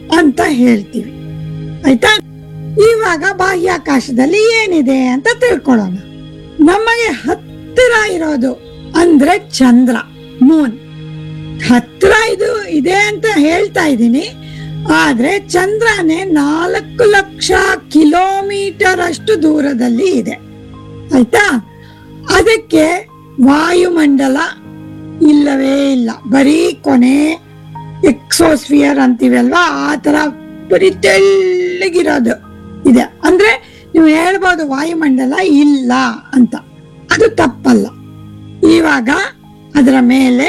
ಅಂತ ಹೇಳ್ತೀವಿ ಆಯ್ತಾ ಇವಾಗ ಬಾಹ್ಯಾಕಾಶದಲ್ಲಿ ಏನಿದೆ ಅಂತ ತಿಳ್ಕೊಳ್ಳೋಣ ನಮಗೆ ಹತ್ತಿರ ಇರೋದು ಅಂದ್ರೆ ಚಂದ್ರ ಮೂನ್ ಹತ್ರ ಇದು ಇದೆ ಅಂತ ಹೇಳ್ತಾ ಇದ್ದೀನಿ ಆದ್ರೆ ಚಂದ್ರನೇ ನಾಲ್ಕು ಲಕ್ಷ ಕಿಲೋಮೀಟರ್ ಅಷ್ಟು ದೂರದಲ್ಲಿ ಇದೆ ಆಯ್ತಾ ಅದಕ್ಕೆ ವಾಯುಮಂಡಲ ಇಲ್ಲವೇ ಇಲ್ಲ ಬರೀ ಕೊನೆ ಎಕ್ಸೋಸ್ಫಿಯರ್ ಅಂತೀವಲ್ವಾ ಆ ತರ ಬರೀ ತೆಳ್ಳಗಿರೋದು ಇದೆ ಅಂದ್ರೆ ನೀವು ಹೇಳ್ಬೋದು ವಾಯುಮಂಡಲ ಇಲ್ಲ ಅಂತ ಅದು ತಪ್ಪಲ್ಲ ಇವಾಗ ಅದರ ಮೇಲೆ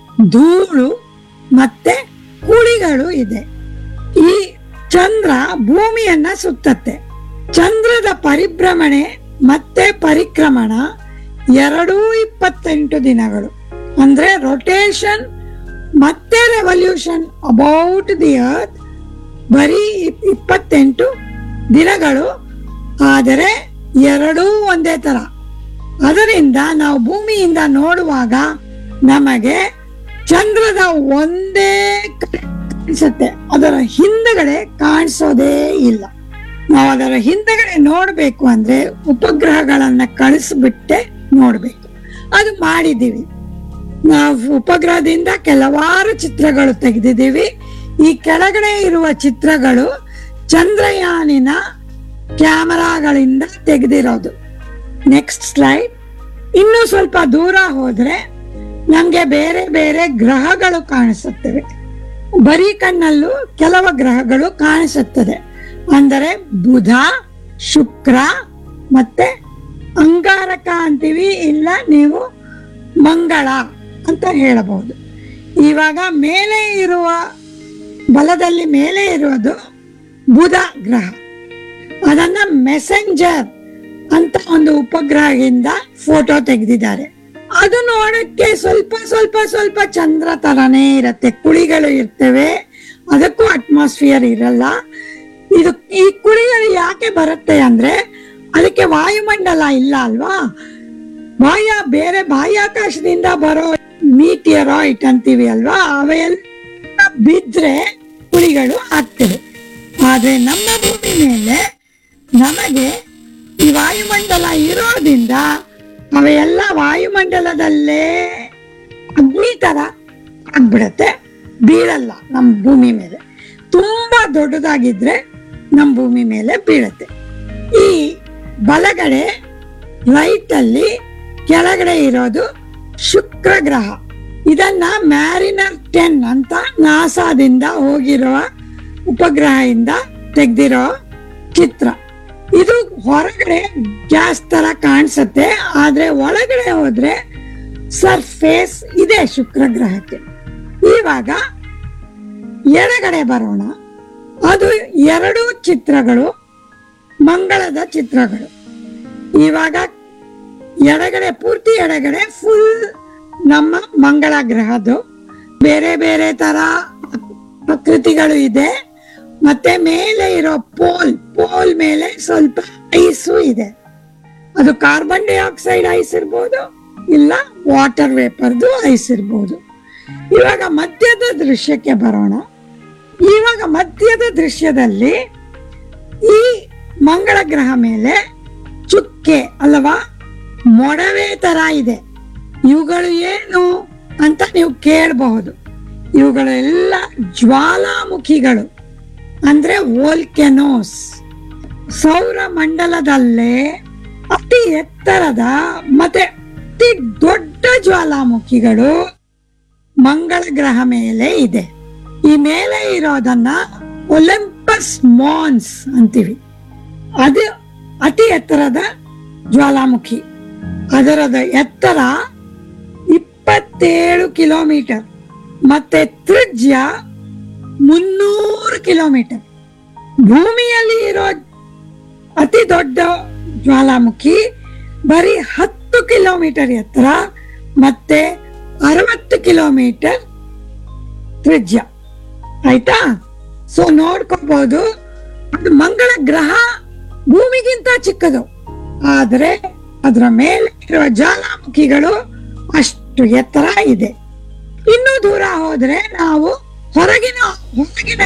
ಧೂಳು ಮತ್ತೆ ಕುಳಿಗಳು ಇದೆ ಈ ಚಂದ್ರ ಭೂಮಿಯನ್ನ ಸುತ್ತತ್ತೆ ಚಂದ್ರದ ಪರಿಭ್ರಮಣೆ ಮತ್ತೆ ಪರಿಕ್ರಮಣ ಎರಡೂ ಇಪ್ಪತ್ತೆಂಟು ದಿನಗಳು ಅಂದ್ರೆ ರೊಟೇಷನ್ ಮತ್ತೆ ರೆವಲ್ಯೂಷನ್ ಅಬೌಟ್ ದಿ ಅರ್ತ್ ಬರೀ ಇಪ್- ಇಪ್ಪತ್ತೆಂಟು ದಿನಗಳು ಆದರೆ ಎರಡೂ ಒಂದೇ ತರ ಅದರಿಂದ ನಾವು ಭೂಮಿಯಿಂದ ನೋಡುವಾಗ ನಮಗೆ ಚಂದ್ರದ ಒಂದೇ ಕಡೆ ಕಾಣಿಸುತ್ತೆ ಅದರ ಹಿಂದಗಡೆ ಕಾಣಿಸೋದೇ ಇಲ್ಲ ನಾವು ಅದರ ಹಿಂದಗಡೆ ನೋಡ್ಬೇಕು ಅಂದ್ರೆ ಉಪಗ್ರಹಗಳನ್ನ ಕಳಿಸ್ಬಿಟ್ಟೆ ನೋಡ್ಬೇಕು ಅದು ಮಾಡಿದ್ದೀವಿ ನಾವು ಉಪಗ್ರಹದಿಂದ ಕೆಲವಾರು ಚಿತ್ರಗಳು ತೆಗೆದಿದ್ದೀವಿ ಈ ಕೆಳಗಡೆ ಇರುವ ಚಿತ್ರಗಳು ಚಂದ್ರಯಾನಿನ ಕ್ಯಾಮರಾಗಳಿಂದ ತೆಗೆದಿರೋದು ನೆಕ್ಸ್ಟ್ ಸ್ಲೈಡ್ ಇನ್ನು ಸ್ವಲ್ಪ ದೂರ ಹೋದ್ರೆ ನಮ್ಗೆ ಬೇರೆ ಬೇರೆ ಗ್ರಹಗಳು ಕಾಣಿಸುತ್ತವೆ ಬರೀ ಕಣ್ಣಲ್ಲೂ ಕೆಲವು ಗ್ರಹಗಳು ಕಾಣಿಸುತ್ತದೆ ಅಂದರೆ ಬುಧ ಶುಕ್ರ ಮತ್ತೆ ಅಂಗಾರಕ ಅಂತೀವಿ ಇಲ್ಲ ನೀವು ಮಂಗಳ ಅಂತ ಹೇಳಬಹುದು ಇವಾಗ ಮೇಲೆ ಇರುವ ಬಲದಲ್ಲಿ ಮೇಲೆ ಇರೋದು ಬುಧ ಗ್ರಹ ಅದನ್ನ ಮೆಸೆಂಜರ್ ಅಂತ ಒಂದು ಉಪಗ್ರಹದಿಂದ ಫೋಟೋ ತೆಗೆದಿದ್ದಾರೆ ಅದು ನೋಡಕ್ಕೆ ಸ್ವಲ್ಪ ಸ್ವಲ್ಪ ಸ್ವಲ್ಪ ಚಂದ್ರ ತರನೇ ಇರತ್ತೆ ಕುಳಿಗಳು ಇರ್ತವೆ ಅದಕ್ಕೂ ಅಟ್ಮಾಸ್ಫಿಯರ್ ಇರಲ್ಲ ಇದು ಈ ಕುಳಿಗಳು ಯಾಕೆ ಬರುತ್ತೆ ಅಂದ್ರೆ ಅದಕ್ಕೆ ವಾಯುಮಂಡಲ ಇಲ್ಲ ಅಲ್ವಾ ಬಾಹ್ಯ ಬೇರೆ ಬಾಹ್ಯಾಕಾಶದಿಂದ ಬರೋ ಮೀಟಿಯರಾಯ್ಟ್ ಅಂತೀವಿ ಅಲ್ವಾ ಅವೆಲ್ಲ ಬಿದ್ರೆ ಕುಳಿಗಳು ಆಗ್ತವೆ ಆದ್ರೆ ನಮ್ಮ ಭೂಮಿ ಮೇಲೆ ನಮಗೆ ಈ ವಾಯುಮಂಡಲ ಇರೋದ್ರಿಂದ ಅವೆಲ್ಲ ವಾಯುಮಂಡಲದಲ್ಲೇ ಅಗ್ನಿ ತರ ಆಗ್ಬಿಡತ್ತೆ ಬೀಳಲ್ಲ ನಮ್ಮ ಭೂಮಿ ಮೇಲೆ ತುಂಬಾ ದೊಡ್ಡದಾಗಿದ್ರೆ ನಮ್ಮ ಭೂಮಿ ಮೇಲೆ ಬೀಳತ್ತೆ ಈ ಬಲಗಡೆ ರೈಟ್ ಅಲ್ಲಿ ಕೆಳಗಡೆ ಇರೋದು ಶುಕ್ರ ಗ್ರಹ ಇದನ್ನ ಮ್ಯಾರಿನರ್ ಟೆನ್ ಅಂತ ನಾಸಾದಿಂದ ಹೋಗಿರುವ ಉಪಗ್ರಹದಿಂದ ತೆಗ್ದಿರೋ ಚಿತ್ರ ಇದು ಹೊರಗಡೆ ಗ್ಯಾಸ್ ತರ ಕಾಣಿಸುತ್ತೆ ಆದ್ರೆ ಒಳಗಡೆ ಹೋದ್ರೆ ಸರ್ಫೇಸ್ ಇದೆ ಶುಕ್ರ ಗ್ರಹಕ್ಕೆ ಇವಾಗ ಎಡಗಡೆ ಬರೋಣ ಅದು ಎರಡು ಚಿತ್ರಗಳು ಮಂಗಳದ ಚಿತ್ರಗಳು ಇವಾಗ ಎಡಗಡೆ ಪೂರ್ತಿ ಎಡಗಡೆ ಫುಲ್ ನಮ್ಮ ಮಂಗಳ ಗ್ರಹದ್ದು ಬೇರೆ ಬೇರೆ ತರ ಪ್ರಕೃತಿಗಳು ಇದೆ ಮತ್ತೆ ಮೇಲೆ ಇರೋ ಪೋಲ್ ಪೋಲ್ ಮೇಲೆ ಸ್ವಲ್ಪ ಐಸು ಇದೆ ಅದು ಕಾರ್ಬನ್ ಡೈಆಕ್ಸೈಡ್ ಐಸ್ ಇರ್ಬೋದು ಇಲ್ಲ ವಾಟರ್ ವೇಪರ್ದು ಐಸ್ ಇರ್ಬೋದು ಇವಾಗ ಮಧ್ಯದ ದೃಶ್ಯಕ್ಕೆ ಬರೋಣ ಇವಾಗ ಮಧ್ಯದ ದೃಶ್ಯದಲ್ಲಿ ಈ ಮಂಗಳ ಗ್ರಹ ಮೇಲೆ ಚುಕ್ಕೆ ಅಲ್ವಾ ಮೊಡವೆ ತರ ಇದೆ ಇವುಗಳು ಏನು ಅಂತ ನೀವು ಕೇಳಬಹುದು ಇವುಗಳೆಲ್ಲ ಜ್ವಾಲಾಮುಖಿಗಳು ಅಂದ್ರೆ ವೋಲ್ಕೆನೋಸ್ ಸೌರ ಮಂಡಲದಲ್ಲೇ ಅತಿ ಎತ್ತರದ ಮತ್ತೆ ಅತಿ ದೊಡ್ಡ ಜ್ವಾಲಾಮುಖಿಗಳು ಮಂಗಳ ಗ್ರಹ ಮೇಲೆ ಇದೆ ಈ ಮೇಲೆ ಇರೋದನ್ನ ಒಲಿಂಪಸ್ ಮಾನ್ಸ್ ಅಂತೀವಿ ಅದು ಅತಿ ಎತ್ತರದ ಜ್ವಾಲಾಮುಖಿ ಅದರದ ಎತ್ತರ ಇಪ್ಪತ್ತೇಳು ಕಿಲೋಮೀಟರ್ ಮತ್ತೆ ತ್ರಿಜ್ಯ ಮುನ್ನೂರು ಕಿಲೋಮೀಟರ್ ಭೂಮಿಯಲ್ಲಿ ಇರೋ ಅತಿ ದೊಡ್ಡ ಜ್ವಾಲಾಮುಖಿ ಬರೀ ಹತ್ತು ಕಿಲೋಮೀಟರ್ ಎತ್ತರ ಮತ್ತೆ ಅರವತ್ತು ಕಿಲೋಮೀಟರ್ ತ್ರಿಜ್ಯ ಆಯ್ತಾ ಸೊ ನೋಡ್ಕೋಬಹುದು ಅದು ಮಂಗಳ ಗ್ರಹ ಭೂಮಿಗಿಂತ ಚಿಕ್ಕದು ಆದ್ರೆ ಅದರ ಮೇಲೆ ಇರುವ ಜ್ವಾಲಾಮುಖಿಗಳು ಅಷ್ಟು ಎತ್ತರ ಇದೆ ಇನ್ನೂ ದೂರ ಹೋದ್ರೆ ನಾವು ಹೊರಗಿನ ಹೊರಗಿನ